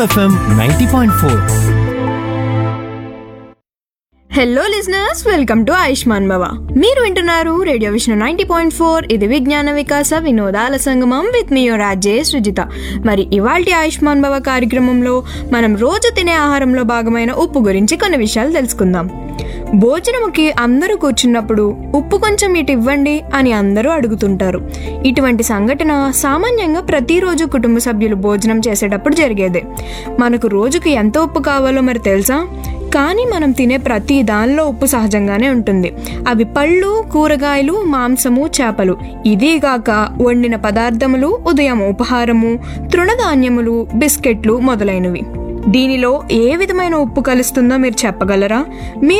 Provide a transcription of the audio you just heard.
FM ninety point four hello listeners welcome to Ayushman Bhava మీరు వింటున్నారు radio Vishnu ninety point four ఇది విజ్ఞాన వికాస వినోదాల సంగమం విత్ మీ రాజే సృజిత మరి ఇవాల్టి ఆయుష్మాన్ భవ కార్యక్రమంలో మనం రోజు తినే ఆహారంలో భాగమైన ఉప్పు గురించి కొన్ని విషయాలు తెలుసుకుందాం భోజనముకి అందరూ కూర్చున్నప్పుడు ఉప్పు కొంచెం ఇటు ఇవ్వండి అని అందరూ అడుగుతుంటారు ఇటువంటి సంఘటన సామాన్యంగా ప్రతిరోజు కుటుంబ సభ్యులు భోజనం చేసేటప్పుడు జరిగేదే మనకు రోజుకి ఎంత ఉప్పు కావాలో మరి తెలుసా కానీ మనం తినే ప్రతి దానిలో ఉప్పు సహజంగానే ఉంటుంది అవి పళ్ళు కూరగాయలు మాంసము చేపలు ఇదే కాక వండిన పదార్థములు ఉదయం ఉపహారము తృణధాన్యములు బిస్కెట్లు మొదలైనవి దీనిలో ఏ విధమైన ఉప్పు కలుస్తుందో మీరు చెప్పగలరా మీ